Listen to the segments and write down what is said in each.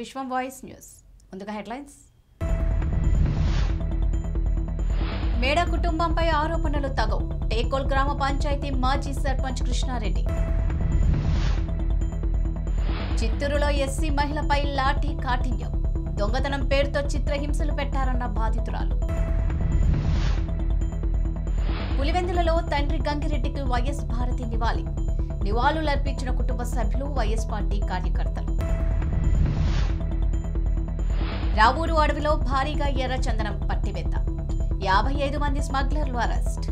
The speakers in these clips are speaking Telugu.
విశ్వం వాయిస్ న్యూస్ ముందుగా హెడ్లైన్స్ మేడ కుటుంబంపై ఆరోపణలు తగవు టేకోల్ గ్రామ పంచాయతీ మాజీ సర్పంచ్ కృష్ణారెడ్డి చిత్తూరులో ఎస్సీ మహిళపై లాఠీ కాఠిన్యం దొంగతనం పేరుతో చిత్రహింసలు పెట్టారన్న బాధితురాలు పులివెందులలో తండ్రి గంగిరెడ్డికి వైఎస్ భారతి నివాళి నివాళులర్పించిన కుటుంబ సభ్యులు వైఎస్ పార్టీ కార్యకర్తలు రావూరు అడవిలో భారీగా ఎర్ర చందనం పట్టివేత యాభై ఐదు మంది స్మగ్లర్లు అరెస్ట్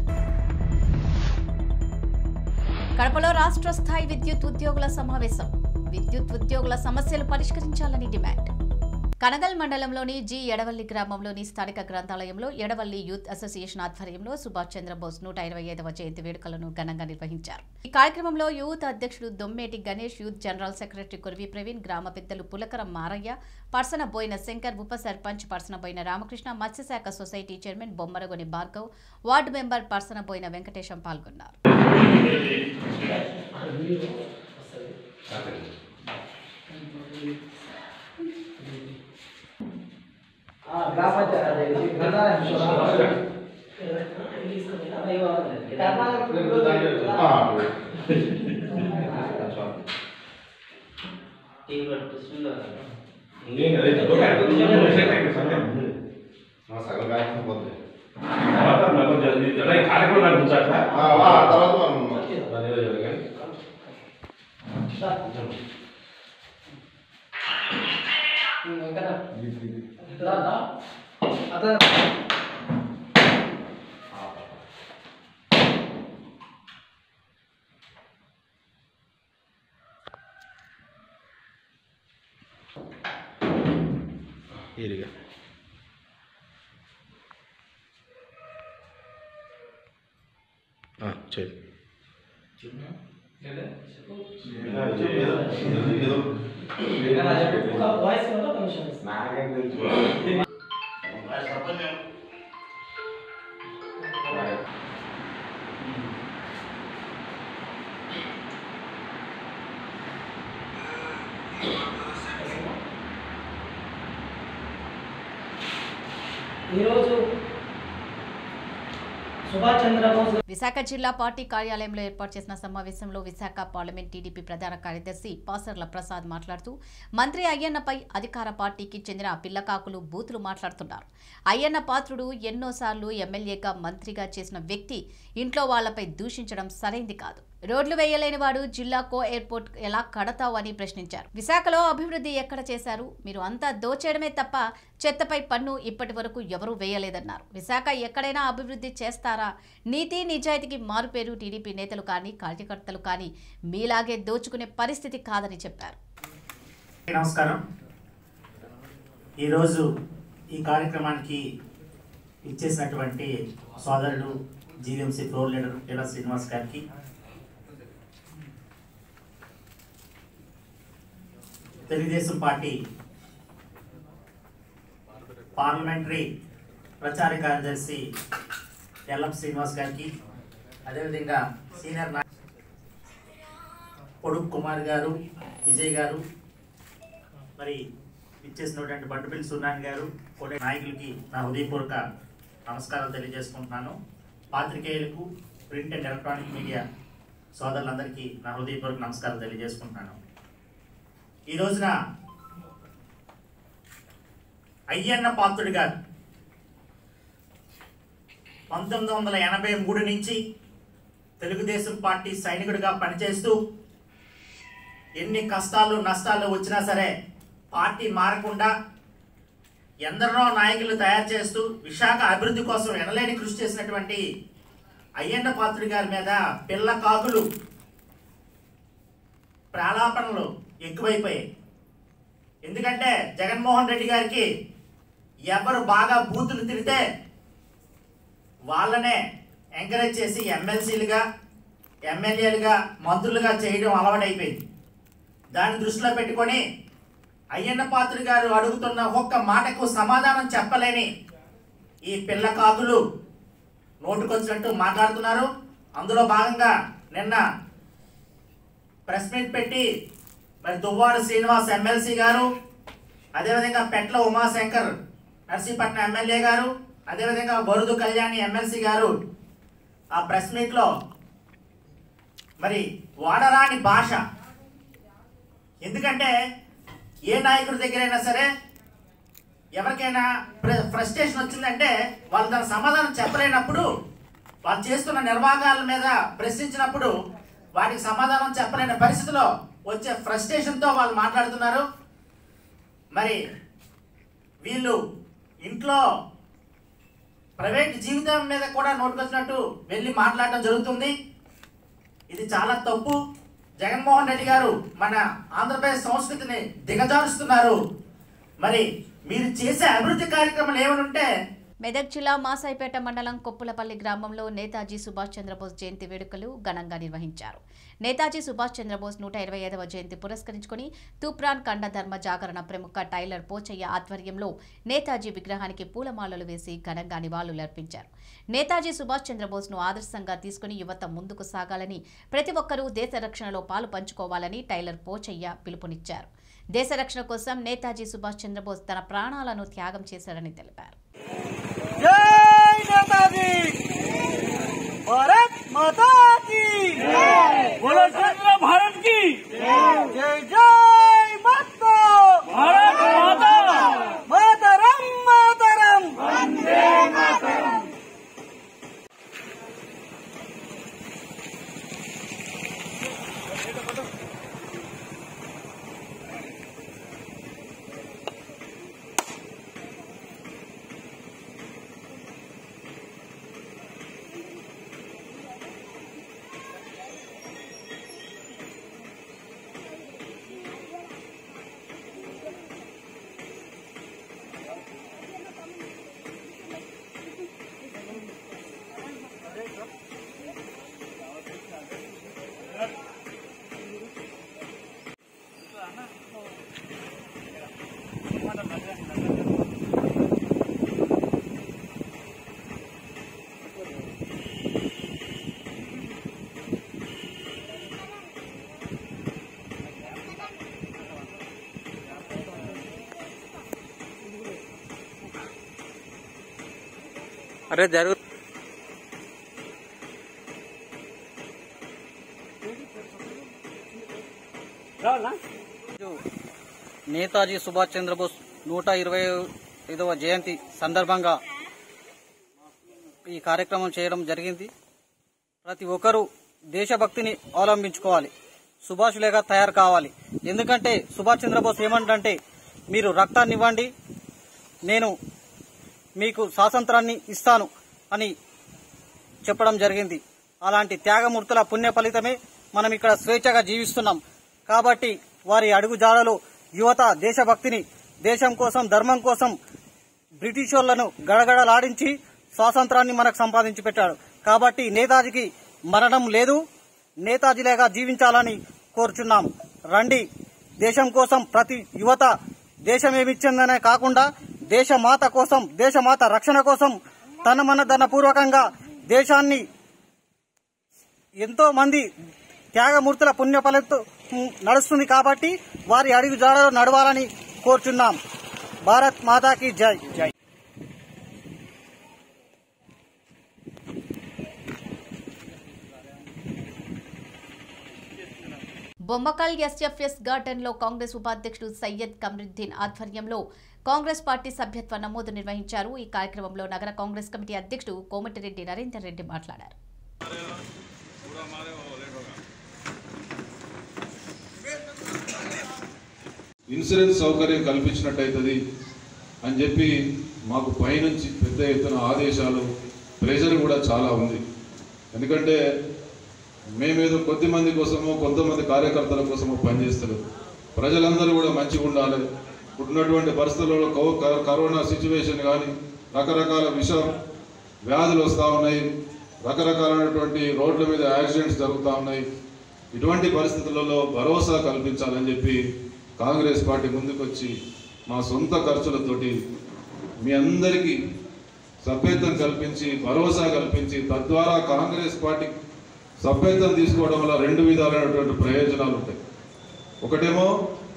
కడపలో రాష్ట్ర స్థాయి విద్యుత్ ఉద్యోగుల సమావేశం విద్యుత్ ఉద్యోగుల సమస్యలు పరిష్కరించాలని డిమాండ్ కనగల్ మండలంలోని జి ఎడవల్లి గ్రామంలోని స్థానిక గ్రంథాలయంలో ఎడవల్లి యూత్ అసోసియేషన్ ఆధ్వర్యంలో సుభాష్ చంద్రబోస్ నూట ఇరవై ఐదవ జయంతి వేడుకలను ఘనంగా నిర్వహించారు ఈ కార్యక్రమంలో యూత్ అధ్యక్షుడు Dommeti Ganesh youth general secretary Kurvi Praveen గ్రామ పెద్దలు పులకరం మారయ్య పర్సన బోయిన శంకర్ ఉప సర్పంచ్ పర్సన బోయిన రామకృష్ణ మత్స్యశాఖ society chairman Bommaragoni Bhargav ward member పర్సన బోయిన వెంకటేశం పాల్గొన్నారు గ్రామ పంచాయతీ గ్రంథాలయం సగం కార్యక్రమం పోతుంది కార్యక్రమం నాకు ఉంచాక ఆ తర్వాత మనం అదే ఇరిగా చెయ్యి వాయిస్ కమిషన్ నాకేం తెలుసు ఈరోజు సుభాష్ చంద్రబోస్ విశాఖ జిల్లా పార్టీ కార్యాలయంలో ఏర్పాటు చేసిన సమావేశంలో విశాఖ పార్లమెంట్ టీడీపీ ప్రధాన కార్యదర్శి పాసర్ల ప్రసాద్ మాట్లాడుతూ మంత్రి అయ్యన్నపై అధికార పార్టీకి చెందిన పిల్లకాకులు బూతులు మాట్లాడుతున్నారు అయ్యన్న పాత్రుడు ఎన్నోసార్లు ఎమ్మెల్యేగా మంత్రిగా చేసిన వ్యక్తి ఇంట్లో వాళ్లపై దూషించడం సరైంది కాదు రోడ్లు వేయలేని వాడు జిల్లాకో ఎయిర్పోర్ట్ ఎలా కడతావు అని ప్రశ్నించారు విశాఖలో అభివృద్ధి ఎక్కడ చేశారు మీరు అంతా దోచేయడమే తప్ప చెత్తపై పన్ను ఇప్పటి వరకు ఎవరూ వేయలేదన్నారు విశాఖ ఎక్కడైనా అభివృద్ధి చేస్తారా నీతి నిజాయితీకి మారుపేరు టీడీపీ నేతలు కానీ కార్యకర్తలు కానీ మీలాగే దోచుకునే పరిస్థితి కాదని చెప్పారు నమస్కారం ఈరోజు ఈ కార్యక్రమానికి ఇచ్చేసినటువంటి సోదరుడు GVMC floor leader leader Srinivas గారికి తెలుగుదేశం పార్టీ పార్లమెంటరీ ప్రచార కార్యదర్శి ఎల్ఎం శ్రీనివాస్ గారికి అదేవిధంగా సీనియర్ నా పొడుగు కుమార్ గారు విజయ్ గారు మరి ఇచ్చేసినటువంటి బంటుపల్లి సున్నాన్ గారు కూడా నాయకులకి నా హృదయపూర్వక నమస్కారాలు తెలియజేసుకుంటున్నాను పాత్రికేయులకు ప్రింట్ అండ్ ఎలక్ట్రానిక్ మీడియా సోదరులందరికీ నా హృదయపూర్వక నమస్కారాలు తెలియజేసుకుంటున్నాను ఈ రోజున అయ్యన్న పాత్రుడు గారు పంతొమ్మిది వందల ఎనభై మూడు నుంచి తెలుగుదేశం పార్టీ సైనికుడిగా పనిచేస్తూ ఎన్ని కష్టాలు నష్టాలు వచ్చినా సరే పార్టీ మారకుండా ఎందరినో నాయకులు తయారు చేస్తూ విశాఖ అభివృద్ధి కోసం ఎనలేని కృషి చేసినటువంటి అయ్యన్న పాత్రుడి గారి మీద పిల్ల కాకులు ప్రాలాపనలు ఎక్కువైపోయాయి ఎందుకంటే జగన్మోహన్ రెడ్డి గారికి ఎవరు బాగా బూతులు తిరిగితే వాళ్ళనే ఎంకరేజ్ చేసి ఎమ్మెల్సీలుగా ఎమ్మెల్యేలుగా మంత్రులుగా చేయడం అలవాటైపోయింది దాన్ని దృష్టిలో పెట్టుకొని అయ్యన్న పాత్రుడు గారు అడుగుతున్న ఒక్క మాటకు సమాధానం చెప్పలేని ఈ పిల్ల కాకులు నోటుకొచ్చినట్టు మాట్లాడుతున్నారు అందులో భాగంగా నిన్న ప్రెస్ మీట్ పెట్టి మరి దువ్వాడ శ్రీనివాస్ ఎమ్మెల్సీ గారు అదేవిధంగా పెట్ల ఉమాశంకర్ నర్సీపట్నం ఎమ్మెల్యే గారు అదేవిధంగా బరుదు కళ్యాణి ఎమ్మెల్సీ గారు ఆ ప్రెస్ మీట్లో మరి వాడరాని భాష ఎందుకంటే ఏ నాయకుడి దగ్గరైనా సరే ఎవరికైనా ఫ్రస్ట్రేషన్ వచ్చిందంటే వాళ్ళు దాని సమాధానం చెప్పలేనప్పుడు వాళ్ళు చేస్తున్న నిర్వాహాల మీద ప్రశ్నించినప్పుడు వాటికి సమాధానం చెప్పలేని పరిస్థితిలో వచ్చే ఫ్రస్ట్రేషన్తో వాళ్ళు మాట్లాడుతున్నారు మరి వీళ్ళు ఇంట్లో ప్రైవేట్ జీవితం మీద కూడా నోటుకొచ్చినట్టు వెళ్ళి మాట్లాడటం జరుగుతుంది ఇది చాలా తప్పు జగన్మోహన్ రెడ్డి గారు మన ఆంధ్రప్రదేశ్ సంస్కృతిని దిగజారుస్తున్నారు మరి మీరు చేసే అభివృద్ధి కార్యక్రమాలు ఏమైనా ఉంటే మెదక్ జిల్లా మాసాయిపేట మండలం కొప్పులపల్లి గ్రామంలో నేతాజీ సుభాష్ చంద్రబోస్ జయంతి వేడుకలు ఘనంగా నిర్వహించారు నేతాజీ సుభాష్ చంద్రబోస్ నూట ఇరవై ఐదవ జయంతి పురస్కరించుకుని తూప్రాన్ కండ ధర్మ జాగరణ ప్రముఖ టైలర్ పోచయ్య ఆధ్వర్యంలో నేతాజీ విగ్రహానికి పూలమాలలు వేసి ఘనంగా నివాళులర్పించారు నేతాజీ సుభాష్ చంద్రబోస్ను ఆదర్శంగా తీసుకుని యువత ముందుకు సాగాలని ప్రతి ఒక్కరూ దేశ రక్షణలో పాలు పంచుకోవాలని టైలర్ పోచయ్య పిలుపునిచ్చారు దేశ రక్షణ కోసం నేతాజీ సుభాష్ చంద్రబోస్ తన ప్రాణాలను త్యాగం చేశారని తెలిపారు जय नेताजी भारत माता की बोलो चंद्र भारत की जय जय माता भारत माता मातरम मातरम वंदे मातरम అరే జరుగు నేతాజీ సుభాష్ చంద్రబోస్ నూట ఇరవై ఐదవ జయంతి సందర్భంగా ఈ కార్యక్రమం చేయడం జరిగింది ప్రతి ఒక్కరూ దేశభక్తిని అవలంబించుకోవాలి సుభాషులేగా తయారు కావాలి ఎందుకంటే సుభాష్ చంద్రబోస్ ఏమంటే మీరు రక్తాన్ని ఇవ్వండి నేను మీకు స్వాతంత్రాన్ని ఇస్తాను అని చెప్పడం జరిగింది అలాంటి త్యాగమూర్తుల పుణ్య ఫలితమే మనం ఇక్కడ స్వేచ్ఛగా జీవిస్తున్నాం కాబట్టి వారి అడుగుజాడలో యువత దేశభక్తిని దేశం కోసం ధర్మం కోసం బ్రిటిష్ వాళ్లను గడగడలాడించి స్వాతంత్రాన్ని మనకు సంపాదించి పెట్టాడు కాబట్టి నేతాజీకి మరణం లేదు నేతాజీలేగా జీవించాలని కోరుచున్నాం రండి దేశం కోసం ప్రతి యువత దేశం ఏమిచ్చిందనే కాకుండా దేశమాత కోసం దేశమాత రక్షణ కోసం తన మన ధన పూర్వకంగా దేశాన్ని ఎంతో మంది త్యాగమూర్తుల పుణ్య ఫలితో నడుస్తుంది కాబట్టి వారి అడుగు జాడలో నడవాలని కోరుచున్నాం భారత్ మాతాకి జై జై బొమ్మకల్ ఎస్ఎఫ్ఎస్ గార్డెన్ లో కాంగ్రెస్ ఉపాధ్యక్షుడు సయ్యద్ కమరుద్దీన్ ఆధ్వర్యంలో కాంగ్రెస్ పార్టీ సభ్యత్వ నమోదు నిర్వహించారు ఈ కార్యక్రమంలో నగర కాంగ్రెస్ కమిటీ అధ్యక్షుడు కోమటిరెడ్డి నరేందర్ రెడ్డి మాట్లాడారు ఇన్సూరెన్స్ సౌకర్యం కల్పించినట్టయితుంది అని చెప్పి మాకు పైనుంచి పెద్ద ఎత్తున ఆదేశాలు ప్రెషర్ కూడా చాలా ఉంది ఎందుకంటే మేమేదో కొద్ది మంది కోసమో కొంతమంది కార్యకర్తల కోసమో పనిచేస్తారు ప్రజలందరూ కూడా మంచిగా ఉండాలి ఇప్పుడున్నటువంటి పరిస్థితులలో కో- క- కరోనా సిచ్యువేషన్ కానీ రకరకాల విష వ్యాధులు వస్తూ ఉన్నాయి రకరకాలైనటువంటి రోడ్ల మీద యాక్సిడెంట్స్ జరుగుతూ ఉన్నాయి ఇటువంటి పరిస్థితులలో భరోసా కల్పించాలని చెప్పి కాంగ్రెస్ పార్టీ ముందుకొచ్చి మా సొంత ఖర్చులతోటి మీ అందరికీ సభ్యత్వం కల్పించి భరోసా కల్పించి తద్వారా కాంగ్రెస్ పార్టీ సభ్యత్వం తీసుకోవడం వల్ల రెండు విధాలైనటువంటి ప్రయోజనాలు ఉంటాయి ఒకటేమో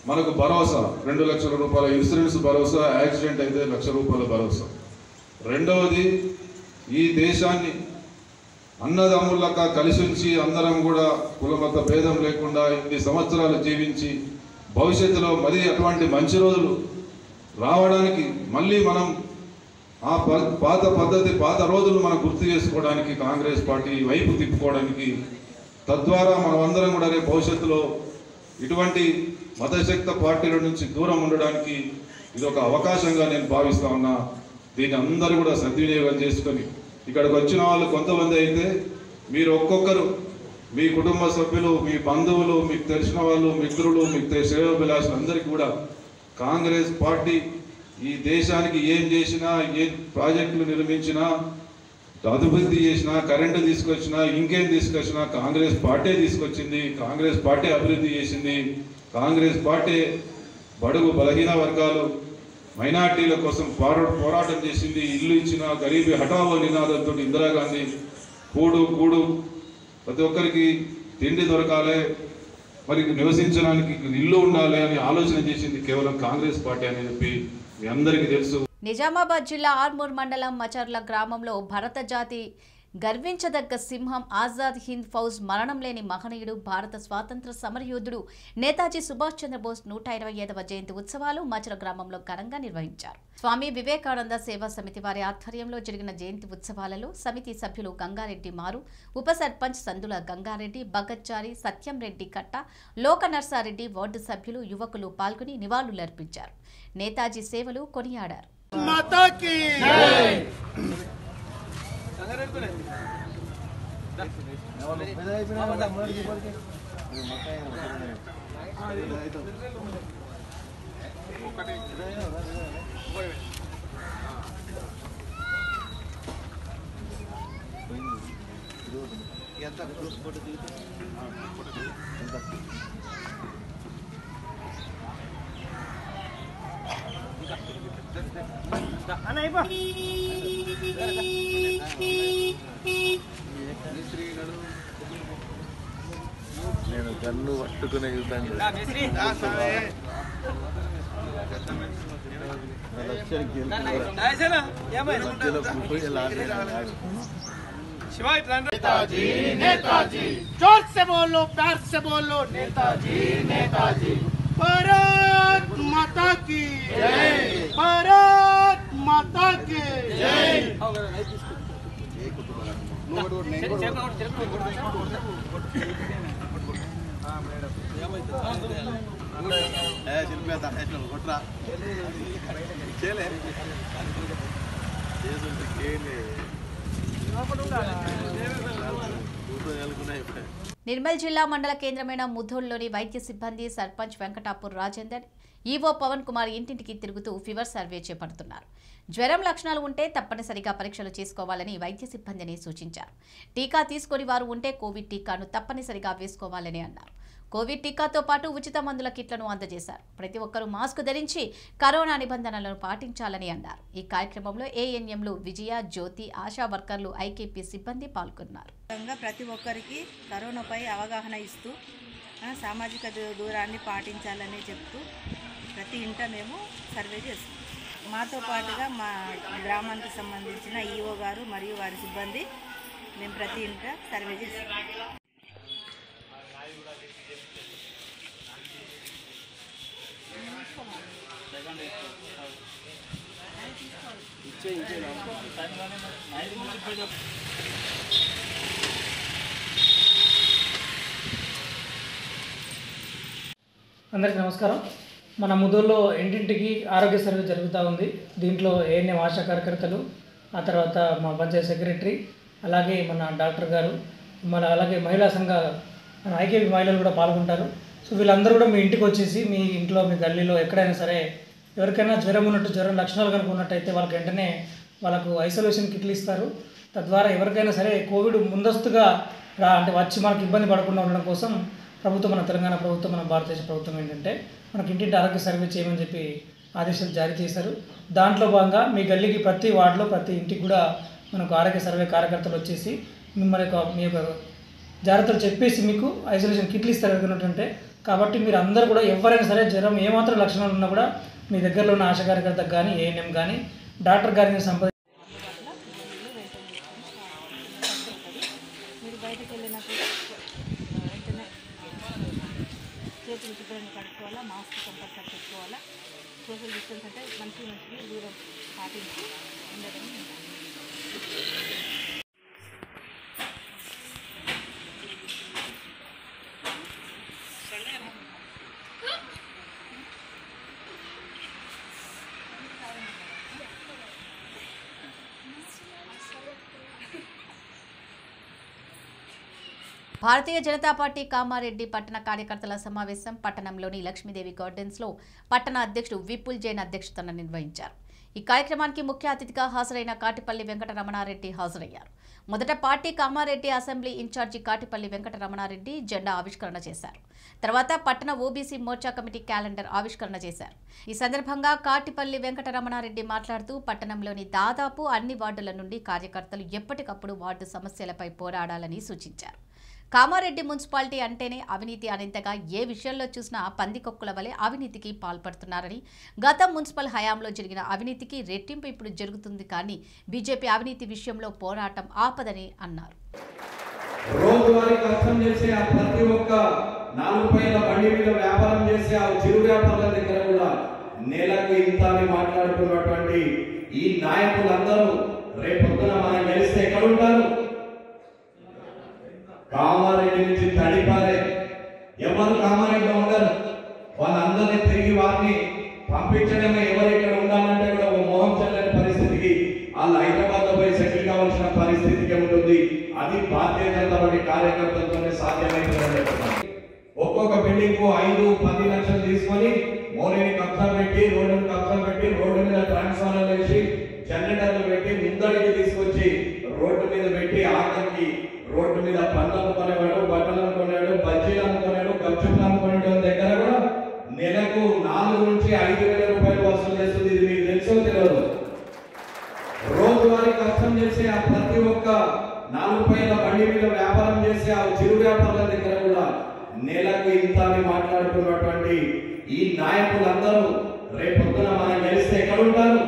మనకు భరోసా రెండు లక్షల రూపాయల ఇన్సూరెన్స్ భరోసా యాక్సిడెంట్ అయితే లక్ష రూపాయల భరోసా రెండవది ఈ దేశాన్ని అన్నదమ్ములక కలిసి ఉంచి అందరం కూడా కులమత భేదం లేకుండా ఇన్ని సంవత్సరాలు జీవించి భవిష్యత్తులో మరీ అటువంటి మంచి రోజులు రావడానికి మళ్ళీ మనం ఆ ప- పాత పద్ధతి పాత రోజులు మనం గుర్తు చేసుకోవడానికి కాంగ్రెస్ పార్టీ వైపు తిప్పుకోవడానికి తద్వారా మనం అందరం కూడా రేపు భవిష్యత్తులో ఇటువంటి మతశక్త పార్టీల నుంచి దూరం ఉండడానికి ఇది ఒక అవకాశంగా నేను భావిస్తా ఉన్నా దీన్ని అందరూ కూడా సద్వినియోగం చేసుకొని ఇక్కడికి వచ్చిన వాళ్ళు కొంతమంది అయితే మీరు ఒక్కొక్కరు మీ కుటుంబ సభ్యులు మీ బంధువులు మీకు తెలిసిన వాళ్ళు మిత్రులు మీకు తె- శ్రేయోభిలాషులు అందరికీ కూడా కాంగ్రెస్ పార్టీ ఈ దేశానికి ఏం చేసినా ఏ ప్రాజెక్టులు నిర్మించినా అభివృద్ధి చేసినా కరెంటు తీసుకొచ్చినా ఇంకేం తీసుకొచ్చినా కాంగ్రెస్ పార్టీ తీసుకొచ్చింది కాంగ్రెస్ పార్టీ అభివృద్ధి చేసింది కాంగ్రెస్ పార్టీ బడుగు బలహీన వర్గాలు మైనార్టీల కోసం పోరా పోరాటం చేసింది ఇల్లు ఇచ్చిన గరీబీ హఠావో నినాదంతో ఇందిరాగాంధీ కూడు కూడు ప్రతి ఒక్కరికి తిండి దొరకాలి మరి నివసించడానికి ఇల్లు ఉండాలి అని ఆలోచన చేసింది కేవలం కాంగ్రెస్ పార్టీ అని చెప్పి మీ అందరికీ తెలుసు నిజామాబాద్ జిల్లా ఆర్మూర్ మండలం మచర్ల గ్రామంలో భరత జాతి గర్వించదగ్గ సింహం ఆజాద్ హింద్ ఫౌజ్ మరణం లేని మహనీయుడు భారత స్వాతంత్ర సమరయోధుడు నేతాజీ సుభాష్ చంద్రబోస్ నూట ఇరవై ఐదవ జయంతి ఉత్సవాలు మచర గ్రామంలో ఘనంగా నిర్వహించారు స్వామి వివేకానంద సేవా సమితి వారి ఆధ్వర్యంలో జరిగిన జయంతి ఉత్సవాలలో సమితి సభ్యులు గంగారెడ్డి మారు ఉప సర్పంచ్ సందుల గంగారెడ్డి భగత్చారి సత్యం రెడ్డి కట్ట లోక నర్సారెడ్డి వార్డు సభ్యులు యువకులు పాల్గొని నివాళులర్పించారు నేతాజీ సేవలు కొనియాడారు माता की నేను గన్ను పట్టుకునే యుద్ధాన్ని जोर से बोलो प्यार से बोलो नेताजी नेताजी भारत माता की जय भारत माता की जय కొట్రా చేయలే చేస్తుంటే కేలే కూతురు వెళ్ళుకున్నా ఇప్పుడే నిర్మల్ జిల్లా మండల కేంద్రమైన ముధోల్లోని వైద్య సిబ్బంది సర్పంచ్ వెంకటాపూర్ రాజేందర్ ఈవో పవన్ కుమార్ ఇంటింటికి తిరుగుతూ ఫీవర్ సర్వే చేపడుతున్నారు జ్వరం లక్షణాలు ఉంటే తప్పనిసరిగా పరీక్షలు చేసుకోవాలని వైద్య సిబ్బందిని సూచించారు టీకా తీసుకొని వారు ఉంటే కోవిడ్ టీకాను తప్పనిసరిగా వేసుకోవాలని అన్నారు కోవిడ్ టీకాతో పాటు ఉచిత మందుల కిట్లను అందజేశారు ప్రతి ఒక్కరూ మాస్క్ ధరించి కరోనా నిబంధనలను పాటించాలని అన్నారు ఈ కార్యక్రమంలో ఏఎన్ఎంలు విజయ జ్యోతి ఆశా వర్కర్లు ఐకేపీ సిబ్బంది పాల్గొన్నారు విధంగా ప్రతి ఒక్కరికి కరోనాపై అవగాహన ఇస్తూ ఆ, సామాజిక దూ- దూరాన్ని పాటించాలని చెప్తూ ప్రతి ఇంట మేము సర్వే చేస్తాం మాతో పాటుగా మా గ్రామానికి సంబంధించిన ఈఓ గారు మరియు వారి సిబ్బంది మేము ప్రతి ఇంట సర్వే చేస్తాం అందరికీ నమస్కారం మన ముదూరులో ఇంటింటికి ఆరోగ్య సర్వే జరుగుతూ ఉంది దీంట్లో ఏఎన్ఎం ఆశా కార్యకర్తలు ఆ తర్వాత మా పంచాయత్ సెక్రటరీ అలాగే మన డాక్టర్ గారు మన అలాగే మహిళా సంఘ మన ఐకేపీ మహిళలు కూడా పాల్గొంటారు సో వీళ్ళందరూ కూడా మీ ఇంటికి వచ్చేసి మీ ఇంట్లో మీ గల్లీలో ఎక్కడైనా సరే ఎవరికైనా జ్వరం ఉన్నట్టు జ్వరం లక్షణాలు కనుక ఉన్నట్టయితే వాళ్ళకి వెంటనే వాళ్ళకు ఐసోలేషన్ కిట్లు ఇస్తారు తద్వారా ఎవరికైనా సరే కోవిడ్ ముందస్తుగా రా అంటే వచ్చి మనకి ఇబ్బంది పడకుండా ఉండడం కోసం ప్రభుత్వం మన తెలంగాణ ప్రభుత్వం మన భారతదేశ ప్రభుత్వం ఏంటంటే మనకి ఇంటింటి ఆరోగ్య సర్వే చేయమని చెప్పి ఆదేశాలు జారీ చేశారు దాంట్లో భాగంగా మీ గల్లీకి ప్రతి వార్డులో ప్రతి ఇంటికి కూడా మనకు ఆరోగ్య సర్వే కార్యకర్తలు వచ్చేసి మిమ్మల్ని యొక్క మీ యొక్క జాగ్రత్తలు చెప్పేసి మీకు ఐసోలేషన్ కిట్లు ఇస్తారు ఎందుకంటే కాబట్టి మీరు అందరూ కూడా ఎవరైనా సరే జ్వరం ఏమాత్రం లక్షణాలు ఉన్నా కూడా మీ దగ్గరలో ఉన్న ఆశా కార్యకర్తకు కానీ ఏఎన్ఎం కానీ డాక్టర్ గారిని సంప్రదించి మీరు బయటకు వెళ్ళినప్పుడు వెంటనే చేతులు శుభ్రంగా కట్టుకోవాలా మాస్క్ కంపల్సరీ పెట్టుకోవాలా సోషల్ డిస్టెన్స్ అంటే మనిషి మనిషికి దూరం పాటించి ఉండడం భారతీయ జనతా పార్టీ కామారెడ్డి పట్టణ కార్యకర్తల సమావేశం పట్టణంలోని లక్ష్మీదేవి గార్డెన్స్ లో పట్టణ అధ్యక్షుడు విపుల్ జైన్ అధ్యక్షతన నిర్వహించారు ఈ కార్యక్రమానికి ముఖ్య అతిథిగా హాజరైన కాటిపల్లి వెంకట రమణారెడ్డి హాజరయ్యారు మొదట party Kamareddy assembly incharge Katipalli Venkata Ramana Reddy జెండా ఆవిష్కరణ చేశారు తర్వాత పట్టణ ఓబీసీ మోర్చా కమిటీ క్యాలెండర్ ఆవిష్కరణ చేశారు ఈ సందర్భంగా కాటిపల్లి వెంకట రమణారెడ్డి మాట్లాడుతూ పట్టణంలోని దాదాపు అన్ని వార్డుల నుండి కార్యకర్తలు ఎప్పటికప్పుడు వార్డు సమస్యలపై పోరాడాలని సూచించారు కామారెడ్డి మున్సిపాలిటీ అంటేనే అవినీతి అనేంతగా ఏ విషయంలో చూసినా పందికొక్కుల వలె అవినీతికి పాల్పడుతున్నారని గత మున్సిపల్ హయాంలో జరిగిన అవినీతికి రెట్టింపు ఇప్పుడు జరుగుతుంది కానీ బీజేపీ అవినీతి విషయంలో పోరాటం ఆపదని అన్నారు రోజువారీ కష్టం చేసే ఆ ప్రతి ఒక్క నాలుగు పైన బండి మీద వ్యాపారం చేసే ఆ చిరు వ్యాపారుల దగ్గర కూడా నెలకు ఇంత అని మాట్లాడుతున్నటువంటి ఈ నాయకులందరూ రేపొద్దున మనం గెలిస్తే ఎక్కడ ఉంటారు కామారెడ్డి నుంచి తడిపారే ఎవరు కామారెడ్డిలో ఉండరు వాళ్ళందరినీ తిరిగి వారిని పంపించడమే ఎవరు ఇక్కడ ఉండాలంటే కూడా ఓ మోహం చెల్లని పరిస్థితికి వాళ్ళు హైదరాబాద్ లో పోయి సెటిల్ కావాల్సిన పరిస్థితికి ఉంటుంది అది భారతీయ జనతా పార్టీ కార్యకర్తలతోనే సాధ్యమైందని చెప్తున్నాను ఒక్కొక్క బిల్డింగ్ కు ఐదు పది లక్షలు తీసుకొని మోరీని కబ్జా పెట్టి రోడ్డుని కబ్జా పెట్టి రోడ్డు మీద ట్రాన్స్ఫార్మర్ వేసి జనరేటర్లు పెట్టి ముందడికి తీసుకొచ్చి రోడ్డు మీద పెట్టి ఆఖరికి రోడ్డు మీద పండ్లు అమ్ముకునేవాడు బట్టలు అమ్ముకునేవాడు బజ్జీలు అమ్ముకునేవాడు గప్చుప్లు అమ్ముకునేవాడు దగ్గర కూడా నెలకు నాలుగు నుంచి ఐదు వేల రూపాయలు వసూలు చేస్తుంది ఇది మీకు తెలుసో తెలియదు రోజువారీ కష్టం చేసే ఆ ప్రతి ఒక్క నాలుగు పైన బండి మీద వ్యాపారం చేసే ఆ చిరు వ్యాపారుల దగ్గర కూడా నెలకు ఇంత అని మాట్లాడుతున్నటువంటి ఈ నాయకులందరూ రేపొద్దున మనం గెలిస్తే ఎక్కడ ఉంటారు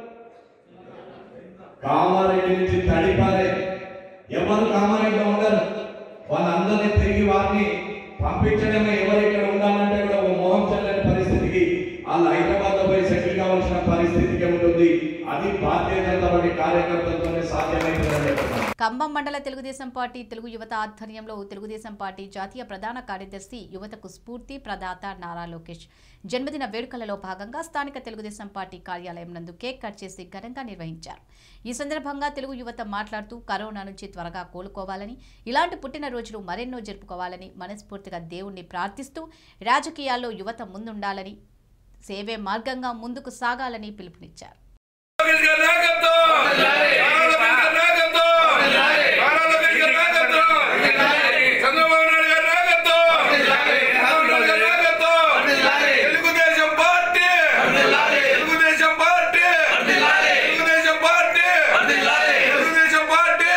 కామారెడ్డి నుంచి తడిపారే ఎవరు కామారెడ్డిలో ఉండరు వాళ్ళందరినీ తిరిగి వారిని పంపించడమే ఎవరు ఇక్కడ ఉండాలంటే కూడా ఓ మోహం చెల్లని పరిస్థితికి వాళ్ళు హైదరాబాద్ లో పోయి సెటిల్ కావాల్సిన పరిస్థితికి ఉంటుంది అది భారతీయ జనతా పార్టీ కార్యకర్తలతోనే సాధ్యమైందని చెప్తున్నాను ఖమ్మం మండల తెలుగుదేశం పార్టీ తెలుగు యువత ఆధ్వర్యంలో తెలుగుదేశం పార్టీ జాతీయ ప్రధాన కార్యదర్శి యువతకు స్ఫూర్తి ప్రదాత నారా లోకేష్ జన్మదిన వేడుకలలో భాగంగా స్థానిక తెలుగుదేశం పార్టీ కార్యాలయం నందు కేక్ కట్ చేసి ఘనంగా నిర్వహించారు ఈ సందర్భంగా తెలుగు యువత మాట్లాడుతూ కరోనా నుంచి త్వరగా కోలుకోవాలని ఇలాంటి పుట్టినరోజులు మరెన్నో జరుపుకోవాలని మనస్ఫూర్తిగా దేవుణ్ణి ప్రార్థిస్తూ రాజకీయాల్లో యువత ముందుండాలని సేవే మార్గంగా ముందుకు సాగాలని పిలుపునిచ్చారు Telugu Desam party Telugu Desam party Telugu Desam party Telugu Desam party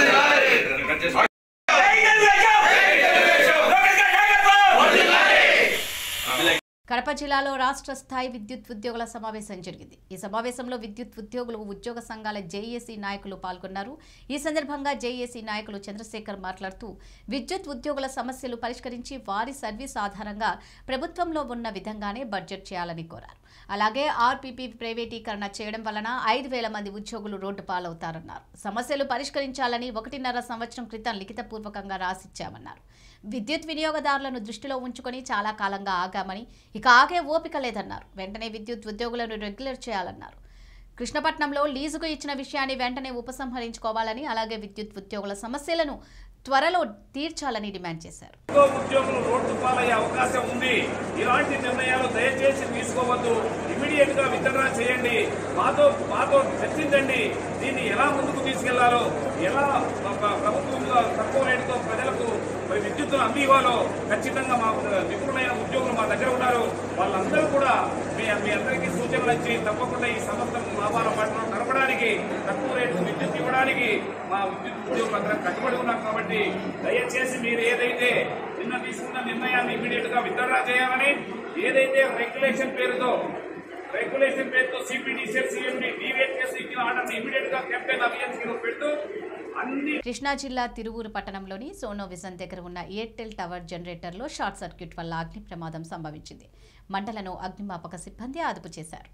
Kadapa జిల్లాలో రాష్ట్ర స్థాయి విద్యుత్ ఉద్యోగుల సమావేశం జరిగింది ఈ సమావేశంలో విద్యుత్ ఉద్యోగులు ఉద్యోగ సంఘాల జేఏసీ నాయకులు పాల్గొన్నారు ఈ సందర్భంగా జేఏసీ నాయకులు చంద్రశేఖర్ మాట్లాడుతూ విద్యుత్ ఉద్యోగుల సమస్యలు పరిష్కరించి వారి సర్వీస్ ఆధారంగా ప్రభుత్వంలో ఉన్న విధంగానే బడ్జెట్ చేయాలని కోరారు అలాగే ఆర్పీపీ ప్రైవేటీకరణ చేయడం వలన ఐదు వేల మంది ఉద్యోగులు రోడ్డు పాలవుతారన్నారు సమస్యలు పరిష్కరించాలని ఒకటిన్నర సంవత్సరం క్రితం లిఖితపూర్వకంగా రాసిచ్చామన్నారు విద్యుత్ వినియోగదారులను దృష్టిలో ఉంచుకొని చాలా కాలంగా ఆగామని ఇక ఆగే ఓపిక లేదన్నారు వెంటనే విద్యుత్ ఉద్యోగులను రెగ్యులర్ చేయాలన్నారు కృష్ణపట్నంలో లీజుకు ఇచ్చిన విషయాన్ని వెంటనే ఉపసంహరించుకోవాలని అలాగే విద్యుత్ ఉద్యోగుల సమస్యలను త్వరలో తీర్చాలని డిమాండ్ చేశారు ఎక్కువ ఉద్యోగులు రోడ్డు పాలయ్యే అవకాశం ఉంది ఇలాంటి నిర్ణయాలు దయచేసి తీసుకోవద్దు ఇమీడియట్ గా విత్డ్రా చేయండి మాతో మాతో చర్చించండి దీన్ని ఎలా ముందుకు తీసుకెళ్లాలో ఎలా ప్ర- ప్ర- ప్రభుత్వంలో తక్కువ రేటుతో ప్రజలకు మరి విద్యుత్తును అంది ఇవ్వాలో ఖచ్చితంగా మా నిపుణులైన ఉద్యోగులు మా దగ్గర ఉన్నారు వాళ్ళందరూ కూడా మీ మీ అందరికీ సూచనలు ఇచ్చి తప్పకుండా ఈ సంస్థను లాభాల పట్టణం నడపడానికి తక్కువ రేటుకు విద్యుత్ ఇవ్వడానికి మా విద్యుత్ ఉద్యోగులు అందరం కట్టుబడి ఉన్నారు కాబట్టి దయచేసి మీరు ఏదైతే నిన్న తీసుకున్న నిర్ణయాన్ని ఇమీడియట్ గా విత్డ్రా చేయాలని ఏదైతే రెగ్యులేషన్ పేరుతో రెగ్యులేషన్ పేరుతో సిపిడిసిఎల్ సిఎండి డివేట్ చేసి ఇచ్చిన ఆర్డర్ ఇమీడియట్ గా కెప్టెన్ అభియాన్ కింద పెడుతూ అన్ని కృష్ణా జిల్లా తిరువూరు పట్టణంలోని సోనో విజన్ దగ్గర ఉన్న ఎయిర్టెల్ టవర్ జనరేటర్లో షార్ట్ సర్క్యూట్ వల్ల అగ్ని ప్రమాదం సంభవించింది మంటలను అగ్నిమాపక సిబ్బంది అదుపు చేశారు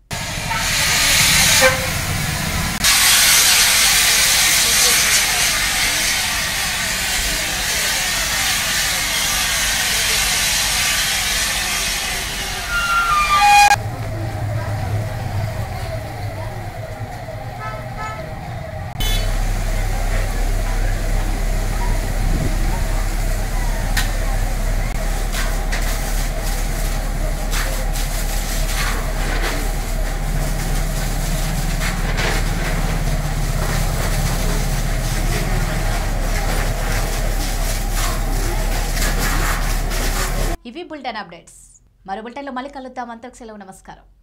ఇవి బులెటిన్ అప్డేట్స్ మరో బులెటిన్లో మళ్ళీ కలుద్దాం అంతకు సెలవు నమస్కారం